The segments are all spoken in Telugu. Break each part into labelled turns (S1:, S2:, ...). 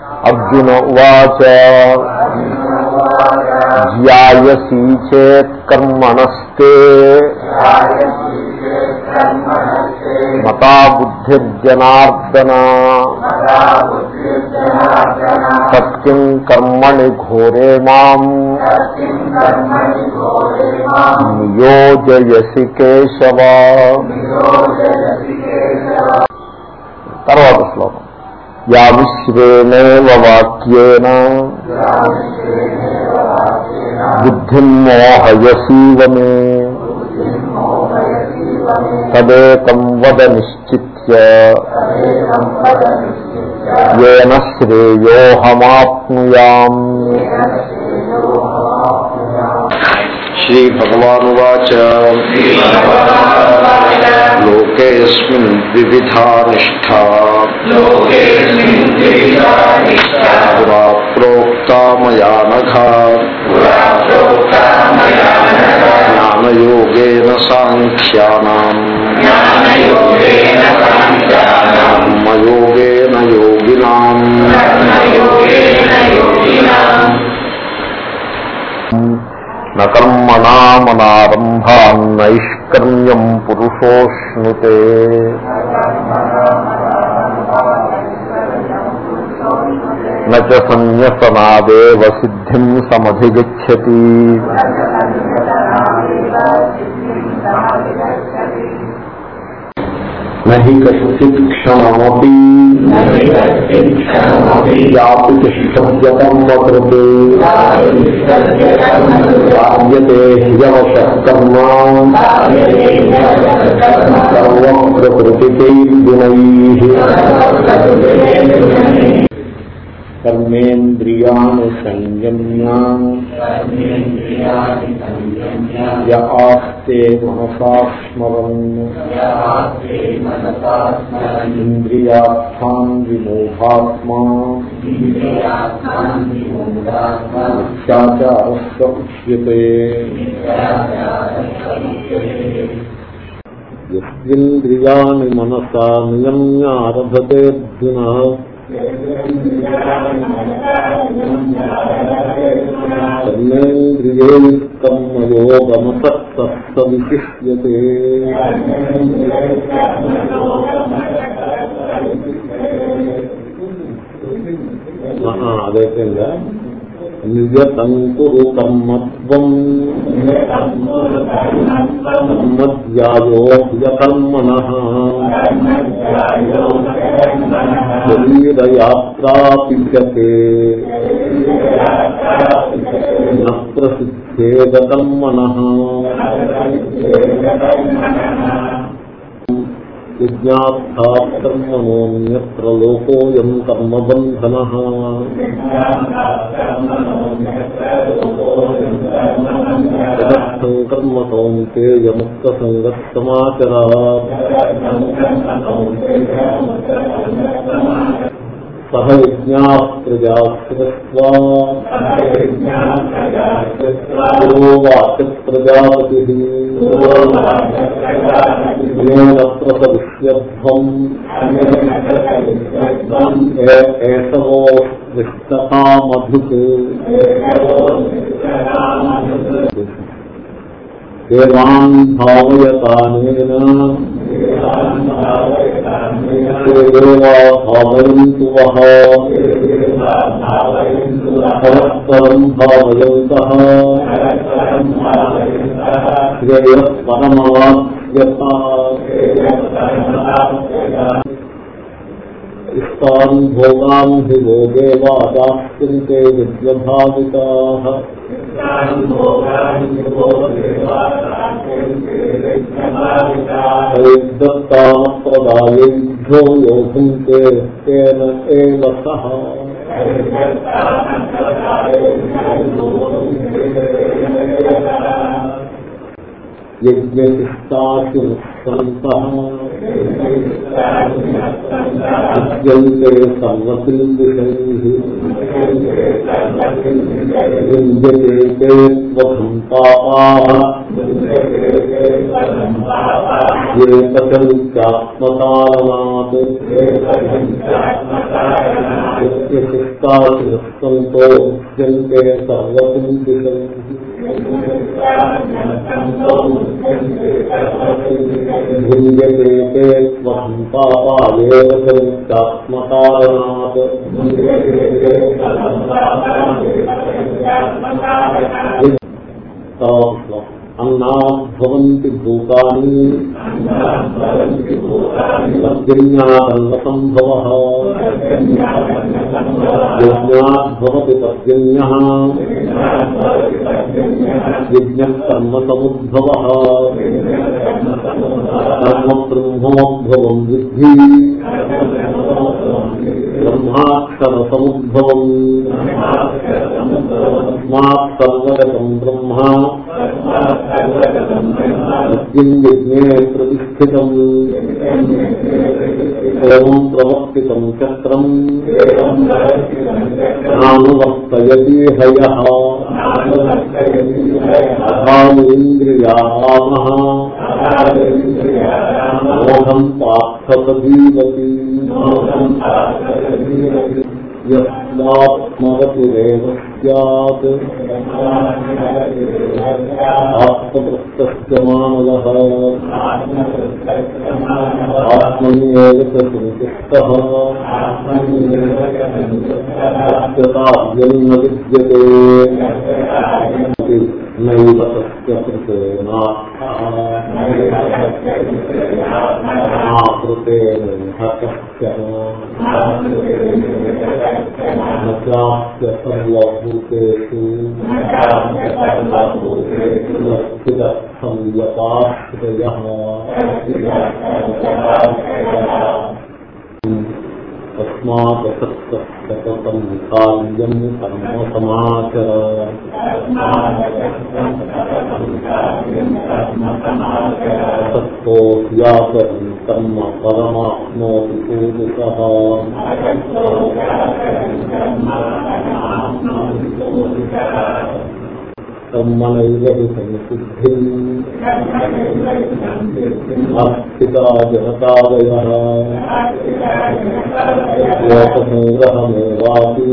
S1: అర్జున ఉవాచ జ్యాయసీ చేత్ కర్మణస్తే మతా బుద్ధిర్జనార్దన సత్యం కర్మణి ఘోరే మాం నియోజయసి కేశవ తర్వాత శ్లోకం యా విశ్వేనేవ వాక్యేన బుద్ధిం మోహయసీవ మే తదేకం వద నిశ్చిత్య ఏన శ్రేయోహమాప్నుయాం శ్రీభగవానువాచ లోకేస్మిన్ వివిధా నిష్టా పురా ప్రోక్తా మయా నఘా జ్ఞానయోగేన సాంఖ్యానాం కర్మయోగేన యోగినాం నకర్మణామనారంభాన్నైష్కర్మ్యం పురుషోష్ణుతే నచ సన్యసనాదేవ సిద్ధిం సమధిగచ్చతి నహి కశ్చిత్ క్షణమపి యాపి తిష్టవ్యతం వకృత్ కార్యతే హ్యవశ కర్మ సర్వ ప్రకృతి గుణై కర్మేంద్రియాణి సంయమ్య య ఆస్తే మనసా స్మరన్ ఇంద్రియార్థాన్ విమోహాత్మా శాచారస్య ఉచ్యతే యస్మింద్రియాణి మనసా నియమ్య ఆరభతే అర్జున కర్మేంద్రియేయుక్తం మయోగమసత్త విశిష్యతే అదైతే నిజతం కురు కర్మత్వం కర్మధ్యాయో హ్యకర్మణ శరీరయాత్రాపితే న ప్రసిద్ధేద కర్మణ యజ్ఞార్థాత్కర్మణోన్యత్ర లోకోయం కర్మబంధన తదర్థం కర్మ కౌంతేయముక్త సంగత్ సమాచరా సహ యజ్ఞా ప్రజా వాచ ప్రజాపతి ప్రసవిష్యధ్వం ఏషవో విష్టకామధుక్ దేవాన్ భావయతానేన దేవా భావయంతు వహ పరస్పరం భావయంత శ్రేయ పరమవాక్యత ఇష్టాన్ భోగాన్ హి భోగే వాదాస్యంతే విద్యభావితా దత్తామప్రదాయేభ్యో యోగుంతే తేన ఏవ సహ యజ్ఞిష్టాసు సంతః విద్యంతే సర్వసిల్లిషైః వింజతే తే త్వఘంతాపాః ये पचन्त्यात्मकारणात् यस्य चित्ताशिरस्तन्तो उच्यन्ते सर्वचिन्तितम् भुञ्जते ते त्वं पापादेव चरित्यात्मकारणात् అన్నాద్భవంతి భూతాని పర్జన్యాదన్నసంభవ యజ్ఞాద్భవతి పర్జన్య యజ్ఞ కర్మ సముద్భవ కర్మ బ్రహ్మోద్భవం విద్ధి బ్రహ్మాక్షర సముద్భవం తస్మాత్ సర్వగతం బ్రహ్మ సత్యం యజ్ఞే ప్రతిష్ఠితం ఏం ప్రవర్తితం చక్రం నానువర్తయతి హయ అథాంద్రియామ మోహం పార్థపదీవతి యస్మాత్మవతిరేవ స్యాత్ ఆత్మప్రస్థ మానవ ఆత్మన్యేవ సంతుష్ట సత్యతావ్యం న విద్యతే నైవ సత్య కృతేనాస్య సర్వభూతేషు సంయతాశ్రయ తస్మాత్తం కార్యం కర్మ సమాచర సత్కోయాకరం కర్మ పరమాత్మోతి పూజిత కర్మనైవ సంసిద్ధి ఆస్థితా జనతాదయ లోకసంగ్రహమేవాపి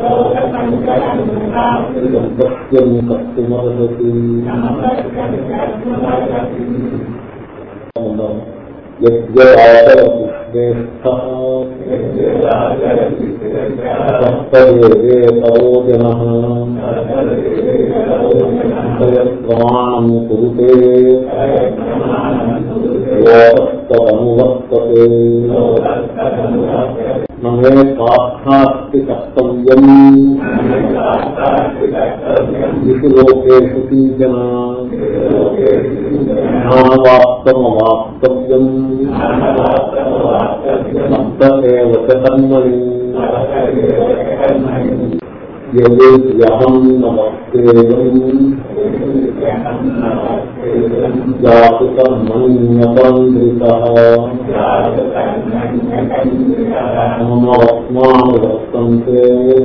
S1: సత్యం కర్తుమర్హతి యజ్ఞరాజరతి శ్రేష్ఠ సప్తదేవే తరో జన ప్రమాణం కురుతే లోకస్తనువర్తతే నమే పార్థాస్తి కర్తవ్యం ఇది లోకేషు కించన జ్ఞానవాప్తమవాప్తవ్యం సప్త ఏవ చ కర్మణి యహం నమస్తేయం జాతు కర్మణ్యతంద్రిత మమస్మానువర్తంతే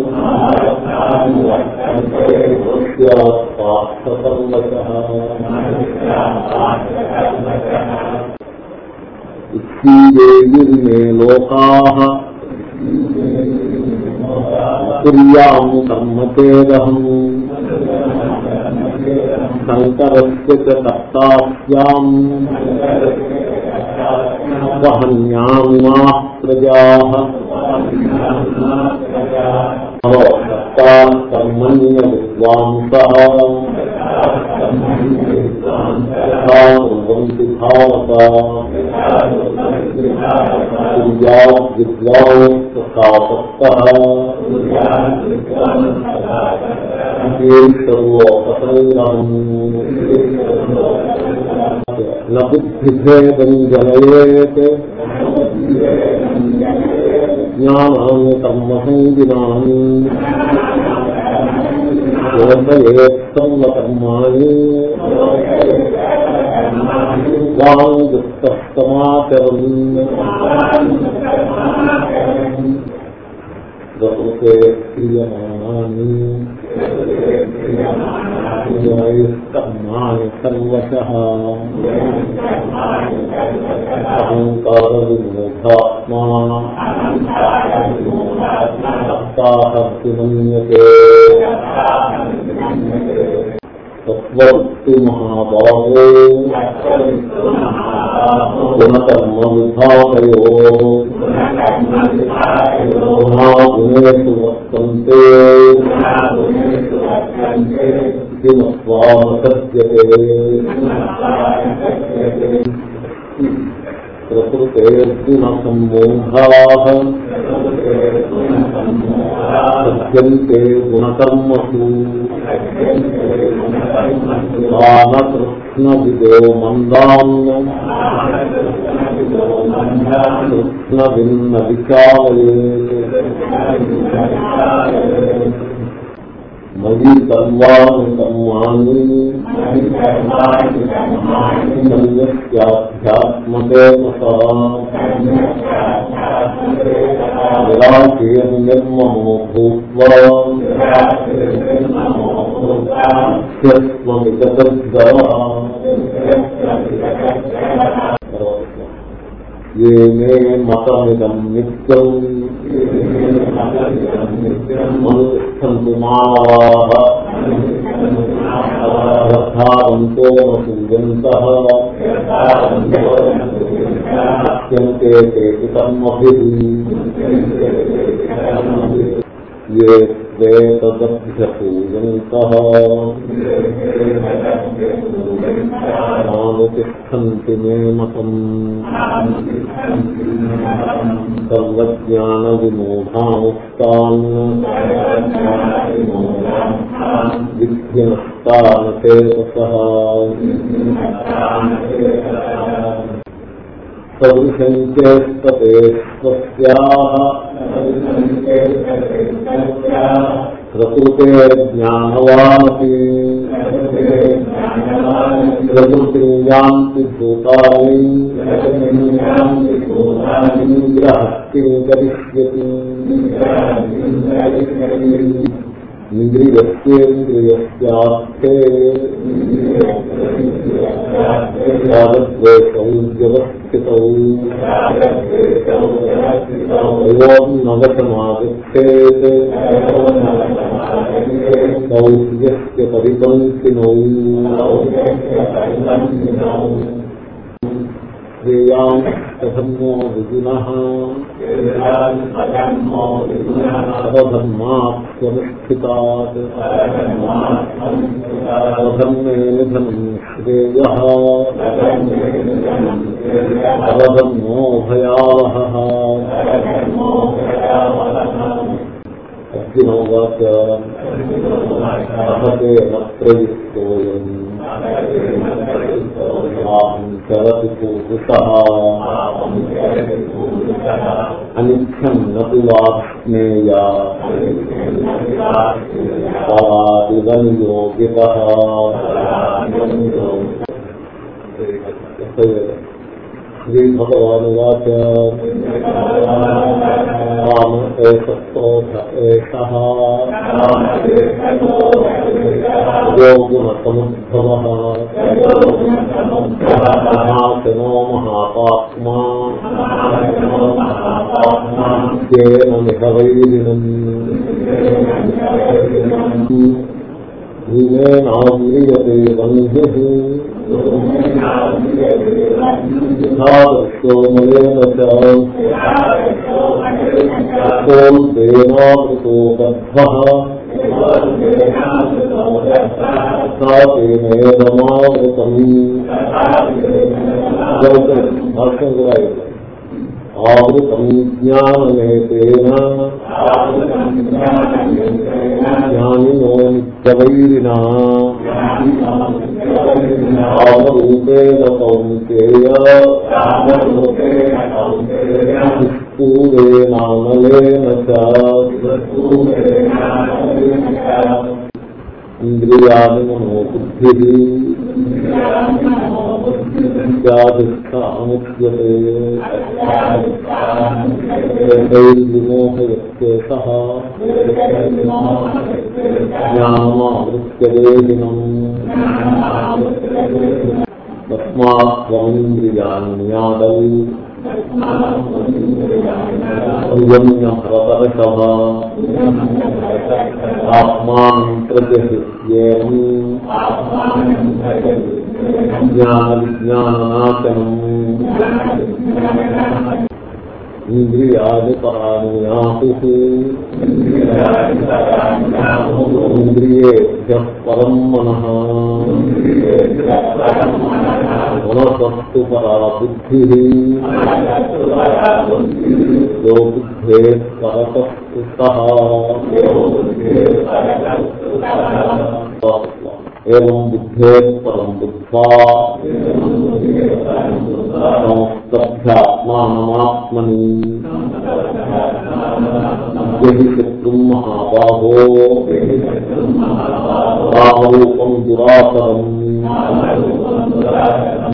S1: ఇత్యేయుర్మే లోకా కుర్యాం కర్మచేదహం శంకరస్య చ కర్తాస్యాం వహన్యామి మా ప్రజాః కర్తా కర్మణ్య విద్వాంసः యథా కుర్వంతి భావత కుర్యాత్ విద్వాంసః బుద్ధిభేదం జనయేత్ జ్ఞానాన్ని కర్మసంగినాన్ని కర్మాణి వాంగుప్తమాచరన్ ప్రకృతే క్రియమాణాన్ని కర్మాణి సర్వశ అహంకార విమోహాత్మా మన్యతే తత్వత్తు మహాబాహో గుణకర్మ విభాగయో గుణేషు వర్తంతే మత్వాసజ్యతే ప్రకృతేర్గుణ సమ్మోఘా సజ్జంతే గుణకర్మసు కృష్ణ విదో మందాన్ కృష్ణ భిన్న విచారయే మయి సర్వాణి కర్మాణి సంయస్యాధ్యాత్మకేన నిరాశేన నిర్మమో భూత్వా ఏ మే మతమిదం నిత్యం మనుతిష్టంతు మానవాః యథావంతో నశూయంతః అత్యంతే తేషు కర్మభిः ये वेतदभ्यसूयन्तः नानुतिष्ठन्ति मे मतम् सर्वज्ञानविमोहामुक्तान् विध्यनस्तान् चेतसः सदृशम् चेष्टते स्वस्याः प्रकृते ज्ञानवानपि प्रकृतिं यान्ति भूतानि ग्रहः किं करिष्यति इन्द्रियस्येन्द्रियस्यार्थे यावद्वेषौ व्यवस्थितौ नवसमागच्छेत् सौर्यस्य परिपन्थिनौ श्रेयाम् धर्मो विजुनः स्वधर्मात्मनिष्ठितात् स्वधर्मे निधनम् श्रेयः स्वधर्मो भयावहः अर्जुनोवाच सहते नत्रयुक्तोऽयम् चरति पूरुषः अनिच्छम् न तु वाप्नेया परादिवन् योगितः श्रीभगवानुवाच राम एषस्तोष एषः योगुणसमुद्भवः महाशनो महापात्मा येन मिहवैरिणम् भूमेनाव्रियते वह्निः यथादर्शो मलेन च कोल्देनावृतो बद्धः सा तेनेदमावृतम् आवृतम् ज्ञानमेतेन ज्ञानिनो नित्यवैरिणा आवरूपेण कौन्तेय पूरेणामलेन च इन्द्रियाणि मनोबुद्धिः ఇత్యాదిష్టానుద్యతే విమోహయత్యేత జ్ఞానమావృత్యవేదినం తస్మాత్వమింద్రియాణ్యాదౌ సంయమ్య హరతరషభ ఆత్మానం ప్రజహిత్యేవం జ్ఞాన విజ్ఞాననాశనం ఇంద్రియాది పరాణి ఆహు ఇంద్రియేభ్య పరం మనః మనసస్తు పరా బుద్ధి యో బుద్ధే పరతస్తు ఏం బుద్ధే పరం బుద్ధ్వా సంస్థాత్మానమాత్మని జహి శత్రుం మహాబాహో రామరూపం దురాసరం